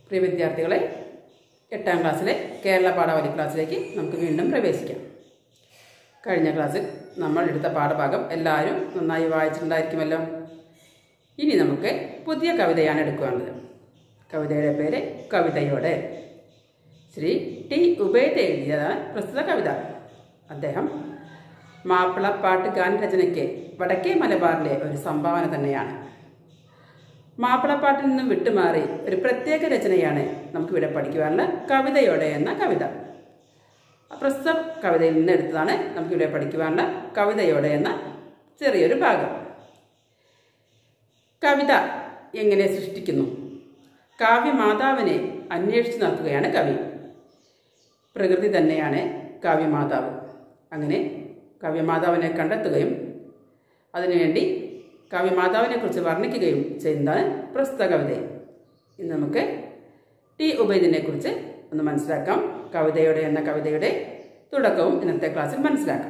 പ്രിയ വിദ്യാർത്ഥികളെ എട്ടാം ക്ലാസ്സിലെ കേരള പാഠാവലി ക്ലാസ്സിലേക്ക് നമുക്ക് വീണ്ടും പ്രവേശിക്കാം കഴിഞ്ഞ ക്ലാസ്സിൽ നമ്മൾ എടുത്ത പാഠഭാഗം എല്ലാവരും നന്നായി വായിച്ചിട്ടുണ്ടായിരിക്കുമല്ലോ ഇനി നമുക്ക് പുതിയ കവിതയാണ് എടുക്കുവാനുള്ളത് കവിതയുടെ പേര് കവിതയോടെ ശ്രീ ടി ഉബൈദ് എഴുതിയതാണ് പ്രസ്തുത കവിത അദ്ദേഹം മാപ്പിളപ്പാട്ട് ഗാനരചനയ്ക്ക് വടക്കേ മലബാറിലെ ഒരു സംഭാവന തന്നെയാണ് മാപ്പിളപ്പാട്ടിൽ നിന്നും വിട്ടുമാറി ഒരു പ്രത്യേക രചനയാണ് നമുക്കിവിടെ പഠിക്കുവാനുള്ള കവിതയോടെ എന്ന കവിത പ്രസ്തുത കവിതയിൽ നിന്ന് എടുത്തതാണ് നമുക്കിവിടെ പഠിക്കുവാനുള്ള കവിതയോടെ എന്ന ചെറിയൊരു ഭാഗം കവിത എങ്ങനെ സൃഷ്ടിക്കുന്നു കാവ്യമാതാവിനെ അന്വേഷിച്ചു നടത്തുകയാണ് കവി പ്രകൃതി തന്നെയാണ് കാവ്യമാതാവ് അങ്ങനെ കാവ്യമാതാവിനെ കണ്ടെത്തുകയും അതിനുവേണ്ടി കാവ്യമാതാവിനെക്കുറിച്ച് വർണ്ണിക്കുകയും ചെയ്യുന്നതാണ് പ്രസ്തുത കവിത ഇന്ന് നമുക്ക് ടി ഉബൈദിനെ കുറിച്ച് ഒന്ന് മനസ്സിലാക്കാം കവിതയുടെ എന്ന കവിതയുടെ തുടക്കവും ഇന്നത്തെ ക്ലാസ്സിൽ മനസ്സിലാക്കാം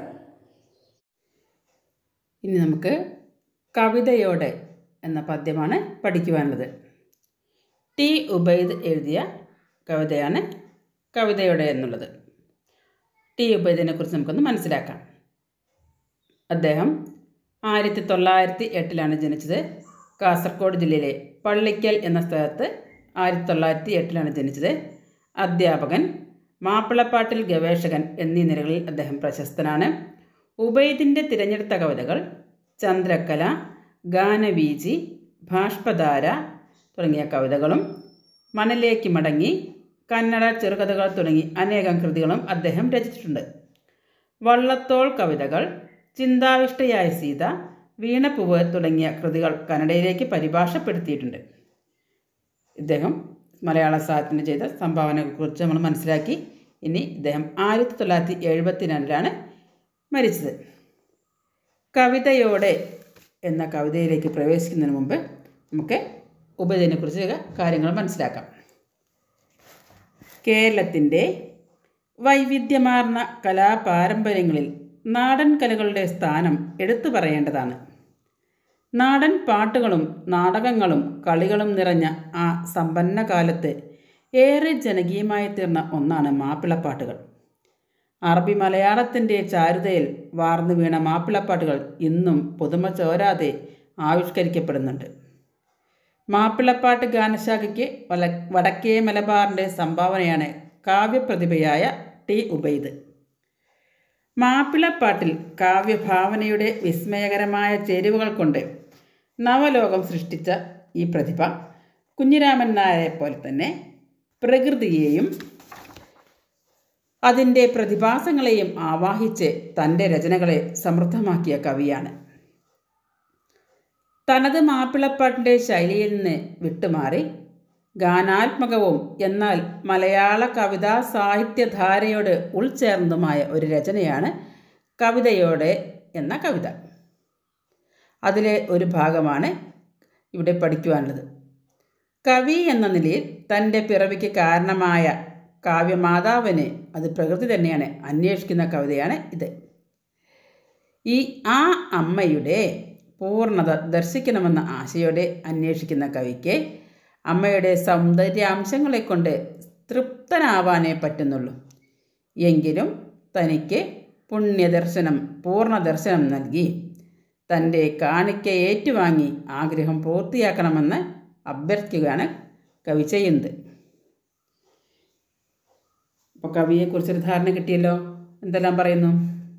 ഇനി നമുക്ക് കവിതയോടെ എന്ന പദ്യമാണ് പഠിക്കുവാനുള്ളത് ടി ഉബൈദ് എഴുതിയ കവിതയാണ് കവിതയോടെ എന്നുള്ളത് ടി ഉബൈദിനെ കുറിച്ച് നമുക്കൊന്ന് മനസ്സിലാക്കാം അദ്ദേഹം ആയിരത്തി തൊള്ളായിരത്തി എട്ടിലാണ് ജനിച്ചത് കാസർഗോഡ് ജില്ലയിലെ പള്ളിക്കൽ എന്ന സ്ഥലത്ത് ആയിരത്തി തൊള്ളായിരത്തി എട്ടിലാണ് ജനിച്ചത് അധ്യാപകൻ മാപ്പിളപ്പാട്ടിൽ ഗവേഷകൻ എന്നീ നിലകളിൽ അദ്ദേഹം പ്രശസ്തനാണ് ഉബൈദിൻ്റെ തിരഞ്ഞെടുത്ത കവിതകൾ ചന്ദ്രക്കല ഗാനവീചി ഭാഷ്പധാര തുടങ്ങിയ കവിതകളും മണലേക്ക് മടങ്ങി കന്നഡ ചെറുകഥകൾ തുടങ്ങി അനേകം കൃതികളും അദ്ദേഹം രചിച്ചിട്ടുണ്ട് വള്ളത്തോൾ കവിതകൾ ചിന്താവിഷ്ടയായ സീത വീണപ്പൂവ് തുടങ്ങിയ കൃതികൾ കന്നഡയിലേക്ക് പരിഭാഷപ്പെടുത്തിയിട്ടുണ്ട് ഇദ്ദേഹം മലയാള സാഹിത്യത്തിന് ചെയ്ത സംഭാവനയെക്കുറിച്ച് നമ്മൾ മനസ്സിലാക്കി ഇനി ഇദ്ദേഹം ആയിരത്തി തൊള്ളായിരത്തി എഴുപത്തിരണ്ടിലാണ് മരിച്ചത് കവിതയോടെ എന്ന കവിതയിലേക്ക് പ്രവേശിക്കുന്നതിന് മുമ്പ് നമുക്ക് ഉപജനെക്കുറിച്ച് കാര്യങ്ങൾ മനസ്സിലാക്കാം കേരളത്തിൻ്റെ വൈവിധ്യമാർന്ന കലാപാരമ്പര്യങ്ങളിൽ നാടൻ കലകളുടെ സ്ഥാനം എടുത്തു പറയേണ്ടതാണ് നാടൻ പാട്ടുകളും നാടകങ്ങളും കളികളും നിറഞ്ഞ ആ സമ്പന്ന കാലത്ത് ഏറെ ജനകീയമായി തീർന്ന ഒന്നാണ് മാപ്പിളപ്പാട്ടുകൾ അറബി മലയാളത്തിൻ്റെ ചാരുതയിൽ വാർന്നു വീണ മാപ്പിളപ്പാട്ടുകൾ ഇന്നും പുതുമ ചോരാതെ ആവിഷ്കരിക്കപ്പെടുന്നുണ്ട് മാപ്പിളപ്പാട്ട് ഗാനശാഖയ്ക്ക് വല വടക്കേ മലബാറിൻ്റെ സംഭാവനയാണ് കാവ്യപ്രതിഭയായ ടി ഉബൈദ് മാപ്പിളപ്പാട്ടിൽ കാവ്യഭാവനയുടെ വിസ്മയകരമായ ചേരുവകൾ കൊണ്ട് നവലോകം സൃഷ്ടിച്ച ഈ പ്രതിഭ കുഞ്ഞിരാമൻ നായരെ പോലെ തന്നെ പ്രകൃതിയെയും അതിൻ്റെ പ്രതിഭാസങ്ങളെയും ആവാഹിച്ച് തൻ്റെ രചനകളെ സമൃദ്ധമാക്കിയ കവിയാണ് തനത് മാപ്പിളപ്പാട്ടിൻ്റെ ശൈലിയിൽ നിന്ന് വിട്ടുമാറി ഗാനാത്മകവും എന്നാൽ മലയാള കവിതാ സാഹിത്യധാരയോട് ഉൾച്ചേർന്നതുമായ ഒരു രചനയാണ് കവിതയോടെ എന്ന കവിത അതിലെ ഒരു ഭാഗമാണ് ഇവിടെ പഠിക്കുവാനുള്ളത് കവി എന്ന നിലയിൽ തൻ്റെ പിറവിക്ക് കാരണമായ കാവ്യമാതാവിനെ അത് പ്രകൃതി തന്നെയാണ് അന്വേഷിക്കുന്ന കവിതയാണ് ഇത് ഈ ആ അമ്മയുടെ പൂർണ്ണത ദർശിക്കണമെന്ന ആശയോടെ അന്വേഷിക്കുന്ന കവിക്ക് അമ്മയുടെ സൗന്ദര്യാംശങ്ങളെ കൊണ്ട് തൃപ്തനാവാനേ പറ്റുന്നുള്ളൂ എങ്കിലും തനിക്ക് പുണ്യദർശനം പൂർണ്ണദർശനം നൽകി തൻ്റെ കാണിക്ക ഏറ്റുവാങ്ങി ആഗ്രഹം പൂർത്തിയാക്കണമെന്ന് അഭ്യർത്ഥിക്കുകയാണ് കവി ചെയ്യുന്നത് അപ്പോൾ കവിയെക്കുറിച്ചൊരു ധാരണ കിട്ടിയല്ലോ എന്തെല്ലാം പറയുന്നു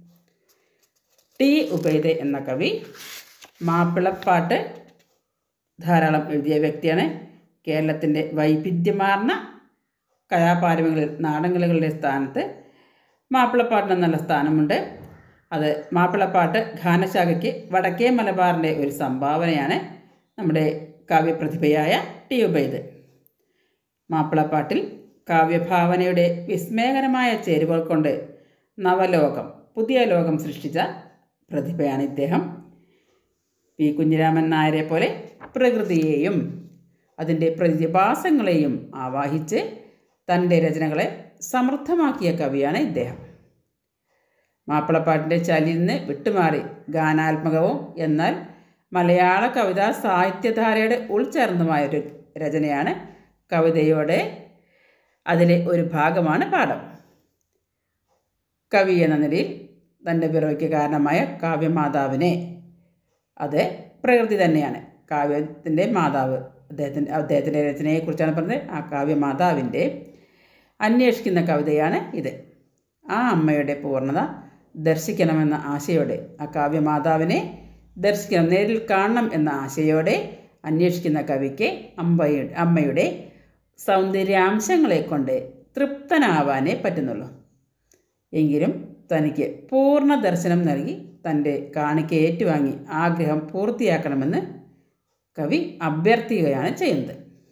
ടി ഉബൈദ് എന്ന കവി മാപ്പിളപ്പാട്ട് ധാരാളം എഴുതിയ വ്യക്തിയാണ് കേരളത്തിൻ്റെ വൈവിധ്യമാർന്ന കലാപാരമ്പര്യങ്ങളിൽ നാടൻകലകളുടെ സ്ഥാനത്ത് മാപ്പിളപ്പാട്ടിന് നല്ല സ്ഥാനമുണ്ട് അത് മാപ്പിളപ്പാട്ട് ഗാനശാഖയ്ക്ക് വടക്കേ മലബാറിൻ്റെ ഒരു സംഭാവനയാണ് നമ്മുടെ കാവ്യപ്രതിഭയായ ടി ഉബൈദ് മാപ്പിളപ്പാട്ടിൽ കാവ്യഭാവനയുടെ വിസ്മയകരമായ ചേരുവകൾ കൊണ്ട് നവലോകം പുതിയ ലോകം സൃഷ്ടിച്ച പ്രതിഭയാണ് ഇദ്ദേഹം പി കുഞ്ഞിരാമൻ നായരെ പോലെ പ്രകൃതിയെയും അതിൻ്റെ പ്രതിഭാസങ്ങളെയും ആവാഹിച്ച് തൻ്റെ രചനകളെ സമൃദ്ധമാക്കിയ കവിയാണ് ഇദ്ദേഹം മാപ്പിളപ്പാട്ടിൻ്റെ ചലിയിൽ നിന്ന് വിട്ടുമാറി ഗാനാത്മകവും എന്നാൽ മലയാള കവിതാ സാഹിത്യധാരയുടെ ഉൾച്ചേർന്നതുമായൊരു രചനയാണ് കവിതയോടെ അതിലെ ഒരു ഭാഗമാണ് പാഠം കവി എന്ന നിലയിൽ തൻ്റെ പിറവിക്ക് കാരണമായ കാവ്യമാതാവിനെ അത് പ്രകൃതി തന്നെയാണ് കാവ്യത്തിൻ്റെ മാതാവ് അദ്ദേഹത്തിൻ്റെ അദ്ദേഹത്തിൻ്റെ രചനയെക്കുറിച്ചാണ് പറഞ്ഞത് ആ കാവ്യമാതാവിൻ്റെ അന്വേഷിക്കുന്ന കവിതയാണ് ഇത് ആ അമ്മയുടെ പൂർണ്ണത ദർശിക്കണമെന്ന ആശയോടെ ആ കാവ്യമാതാവിനെ ദർശിക്കണം നേരിൽ കാണണം എന്ന ആശയോടെ അന്വേഷിക്കുന്ന കവിക്ക് അമ്മയുടെ അമ്മയുടെ സൗന്ദര്യാംശങ്ങളെ കൊണ്ട് തൃപ്തനാവാനേ പറ്റുന്നുള്ളൂ എങ്കിലും തനിക്ക് പൂർണ്ണ ദർശനം നൽകി തൻ്റെ കാണിക്ക ഏറ്റുവാങ്ങി ആഗ്രഹം പൂർത്തിയാക്കണമെന്ന് കവി അഭ്യർത്ഥിക്കുകയാണ് ചെയ്യുന്നത്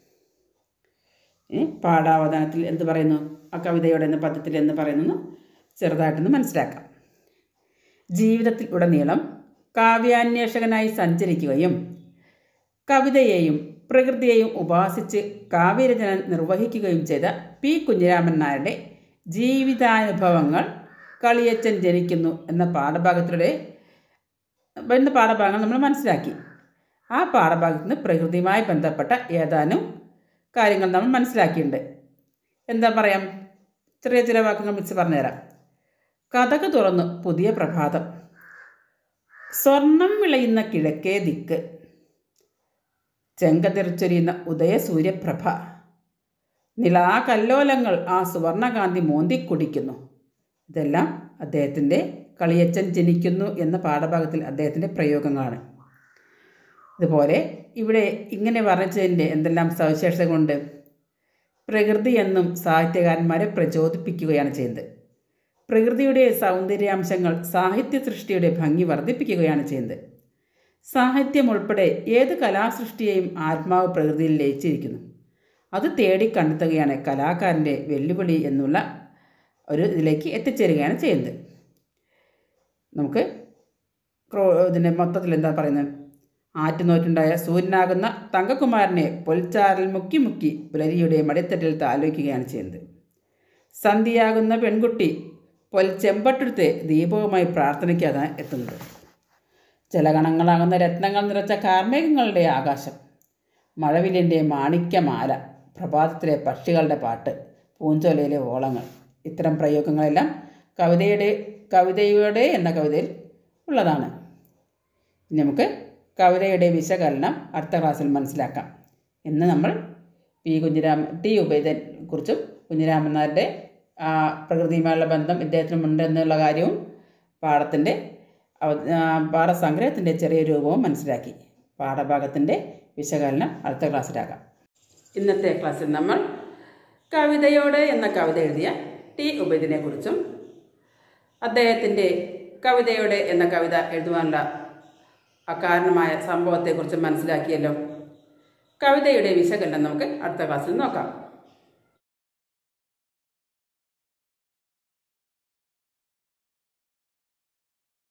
പാഠാവധാനത്തിൽ എന്ത് പറയുന്നു ആ കവിതയുടെ എന്ന പദ്യത്തിൽ എന്ന് പറയുന്നു ചെറുതായിട്ടൊന്ന് മനസ്സിലാക്കാം ജീവിതത്തിൽ ഉടനീളം കാവ്യാന്വേഷകനായി സഞ്ചരിക്കുകയും കവിതയെയും പ്രകൃതിയെയും ഉപാസിച്ച് കാവ്യരചന നിർവഹിക്കുകയും ചെയ്ത പി കുഞ്ഞിരാമൻ നായരുടെ ജീവിതാനുഭവങ്ങൾ കളിയച്ചൻ ജനിക്കുന്നു എന്ന പാഠഭാഗത്തിലൂടെ എന്ന പാഠഭാഗങ്ങൾ നമ്മൾ മനസ്സിലാക്കി ആ പാഠഭാഗത്ത് നിന്ന് പ്രകൃതിയുമായി ബന്ധപ്പെട്ട ഏതാനും കാര്യങ്ങൾ നമ്മൾ മനസ്സിലാക്കിയിട്ടുണ്ട് എന്താ പറയാം ചെറിയ ചില വാക്കുകൾ മിച്ച് പറഞ്ഞുതരാം കഥക് തുറന്നു പുതിയ പ്രഭാതം സ്വർണം വിളയുന്ന കിഴക്കേ ദിക്ക് ചെങ്കതിർച്ചൊരിയുന്ന ഉദയസൂര്യപ്രഭ നിലാകല്ലോലങ്ങൾ ആ സുവർണകാന്തി മോന്തിക്കുടിക്കുന്നു ഇതെല്ലാം അദ്ദേഹത്തിൻ്റെ കളിയച്ചൻ ജനിക്കുന്നു എന്ന പാഠഭാഗത്തിൽ അദ്ദേഹത്തിൻ്റെ പ്രയോഗങ്ങളാണ് ഇതുപോലെ ഇവിടെ ഇങ്ങനെ വർണ്ണിച്ചതിൻ്റെ എന്തെല്ലാം സവിശേഷതകളുണ്ട് പ്രകൃതി എന്നും സാഹിത്യകാരന്മാരെ പ്രചോദിപ്പിക്കുകയാണ് ചെയ്യുന്നത് പ്രകൃതിയുടെ സൗന്ദര്യാംശങ്ങൾ സാഹിത്യ സൃഷ്ടിയുടെ ഭംഗി വർദ്ധിപ്പിക്കുകയാണ് ചെയ്യുന്നത് സാഹിത്യം ഉൾപ്പെടെ ഏത് കലാസൃഷ്ടിയെയും ആത്മാവ് പ്രകൃതിയിൽ ലയിച്ചിരിക്കുന്നു അത് തേടി കണ്ടെത്തുകയാണ് കലാകാരൻ്റെ വെല്ലുവിളി എന്നുള്ള ഒരു ഇതിലേക്ക് എത്തിച്ചേരുകയാണ് ചെയ്യുന്നത് നമുക്ക് ക്രോ ഇതിൻ്റെ മൊത്തത്തിൽ എന്താ പറയുന്നത് ആറ്റുനോറ്റുണ്ടായ സൂര്യനാകുന്ന തങ്കകുമാരനെ പൊൽച്ചാറിൽ മുക്കി മുക്കി പുലരിയുടെ മടിത്തട്ടിൽ താലോചിക്കുകയാണ് ചെയ്യുന്നത് സന്ധ്യയാകുന്ന പെൺകുട്ടി പൊൽ ചെമ്പട്ടെടുത്ത് ദീപവുമായി പ്രാർത്ഥനയ്ക്കാണ് എത്തുന്നത് ജലഗണങ്ങളാകുന്ന രത്നങ്ങൾ നിറച്ച കാർമേഘങ്ങളുടെ ആകാശം മഴവില്ലിൻ്റെ മാണിക്യമാല പ്രഭാതത്തിലെ പക്ഷികളുടെ പാട്ട് പൂഞ്ചോലയിലെ ഓളങ്ങൾ ഇത്തരം പ്രയോഗങ്ങളെല്ലാം കവിതയുടെ കവിതയുടെ എന്ന കവിതയിൽ ഉള്ളതാണ് ഇനി നമുക്ക് കവിതയുടെ വിശകലനം അടുത്ത ക്ലാസ്സിൽ മനസ്സിലാക്കാം ഇന്ന് നമ്മൾ പി കുഞ്ഞിരാമ ടി ഉബൈദൻ കുറിച്ചും കുഞ്ഞിരാമൻ നായരുടെ ആ പ്രകൃതിയുമായുള്ള ബന്ധം ഇദ്ദേഹത്തിനുമുണ്ട് എന്നുള്ള കാര്യവും പാഠത്തിൻ്റെ പാഠസംഗ്രഹത്തിൻ്റെ ചെറിയ രൂപവും മനസ്സിലാക്കി പാഠഭാഗത്തിൻ്റെ വിശകലനം അടുത്ത ക്ലാസ്സിലാക്കാം ഇന്നത്തെ ക്ലാസ്സിൽ നമ്മൾ കവിതയോട് എന്ന കവിത എഴുതിയ ടി ഉബൈദിനെ കുറിച്ചും അദ്ദേഹത്തിൻ്റെ കവിതയോടെ എന്ന കവിത എഴുതുവാനുള്ള അകാരണമായ സംഭവത്തെക്കുറിച്ച് മനസ്സിലാക്കിയല്ലോ കവിതയുടെ വിശകലനം നമുക്ക് അടുത്ത ക്ലാസ്സിൽ നോക്കാം